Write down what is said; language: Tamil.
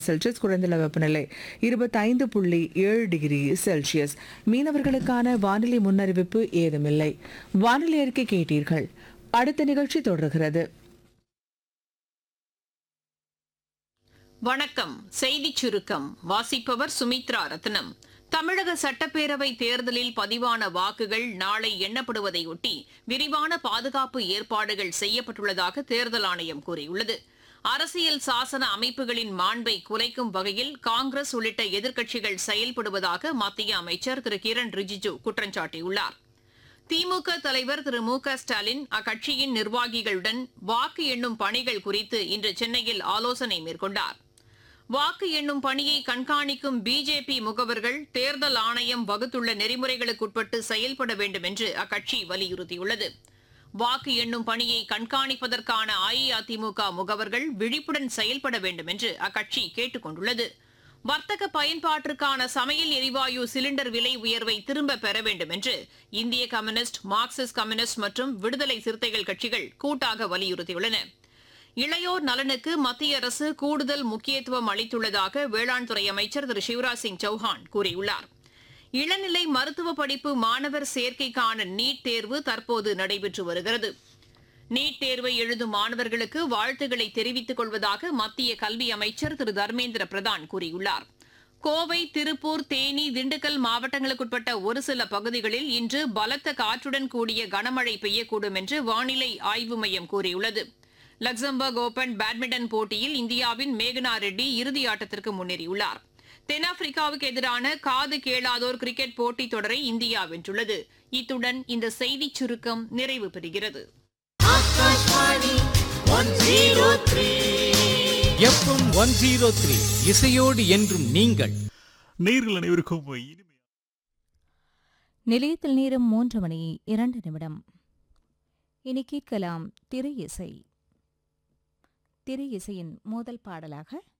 செல்சியஸ் குறைந்துள்ள வெப்பநிலை இருபத்தைந்து புள்ளி ஏழு டிகிரி செல்சியஸ் மீனவர்களுக்கான வானிலை முன்னறிவிப்பு ஏதுமில்லை வானிலை அறிக்கை கேட்டீர்கள் அடுத்த நிகழ்ச்சி தொடர்கிறது வணக்கம் செய்திச் சுருக்கம் வாசிப்பவர் சுமித்ரா ரத்னம் தமிழக சட்டப்பேரவை தேர்தலில் பதிவான வாக்குகள் நாளை எண்ணப்படுவதையொட்டி விரிவான பாதுகாப்பு ஏற்பாடுகள் செய்யப்பட்டுள்ளதாக தேர்தல் ஆணையம் கூறியுள்ளது அரசியல் சாசன அமைப்புகளின் மாண்பை குலைக்கும் வகையில் காங்கிரஸ் உள்ளிட்ட எதிர்க்கட்சிகள் செயல்படுவதாக மத்திய அமைச்சர் திரு கிரண் ரிஜிஜு குற்றம் சாட்டியுள்ளார் திமுக தலைவர் திரு மு க ஸ்டாலின் அக்கட்சியின் நிர்வாகிகளுடன் வாக்கு எண்ணும் பணிகள் குறித்து இன்று சென்னையில் ஆலோசனை மேற்கொண்டார் வாக்கு எண்ணும் பணியை கண்காணிக்கும் பிஜேபி முகவர்கள் தேர்தல் ஆணையம் வகுத்துள்ள நெறிமுறைகளுக்குட்பட்டு செயல்பட வேண்டும் என்று அக்கட்சி வலியுறுத்தியுள்ளது வாக்கு எண்ணும் பணியை கண்காணிப்பதற்கான அஇஅதிமுக முகவர்கள் விழிப்புடன் செயல்பட வேண்டும் என்று அக்கட்சி கேட்டுக் கொண்டுள்ளது வர்த்தக பயன்பாட்டிற்கான சமையல் எரிவாயு சிலிண்டர் விலை உயர்வை திரும்ப பெற வேண்டும் என்று இந்திய கம்யூனிஸ்ட் மார்க்சிஸ்ட் கம்யூனிஸ்ட் மற்றும் விடுதலை சிறுத்தைகள் கட்சிகள் கூட்டாக வலியுறுத்தியுள்ளன இளையோர் நலனுக்கு மத்திய அரசு கூடுதல் முக்கியத்துவம் அளித்துள்ளதாக வேளாண் துறை அமைச்சர் திரு சிவராஜ் சிங் சௌஹான் கூறியுள்ளார் இளநிலை மருத்துவ படிப்பு மாணவர் சேர்க்கைக்கான நீட் தேர்வு தற்போது நடைபெற்று வருகிறது நீட் தேர்வை எழுதும் மாணவர்களுக்கு வாழ்த்துக்களை தெரிவித்துக் கொள்வதாக மத்திய கல்வி அமைச்சர் திரு தர்மேந்திர பிரதான் கூறியுள்ளார் கோவை திருப்பூர் தேனி திண்டுக்கல் மாவட்டங்களுக்குட்பட்ட ஒரு சில பகுதிகளில் இன்று பலத்த காற்றுடன் கூடிய கனமழை பெய்யக்கூடும் என்று வானிலை ஆய்வு மையம் கூறியுள்ளது லக்சம்பர்க் ஓபன் பேட்மிண்டன் போட்டியில் இந்தியாவின் மேகனா ரெட்டி இறுதி ஆட்டத்திற்கு முன்னேறியுள்ளார் தென்னாப்பிரிக்காவுக்கு எதிரான காது கேளாதோர் கிரிக்கெட் போட்டித் தொடரை இந்தியா வென்றுள்ளது இத்துடன் இந்த செய்திச் சுருக்கம் நிறைவு பெறுகிறது எஃப்எம் ஒன் ஜீரோ த்ரீ இசையோடு என்றும் நீங்கள் நேர்கள் அனைவருக்கும் இனிமை நிலையத்தில் நேரம் மூன்று மணி இரண்டு நிமிடம் இனி கேட்கலாம் திரை இசை திரை இசையின் முதல் பாடலாக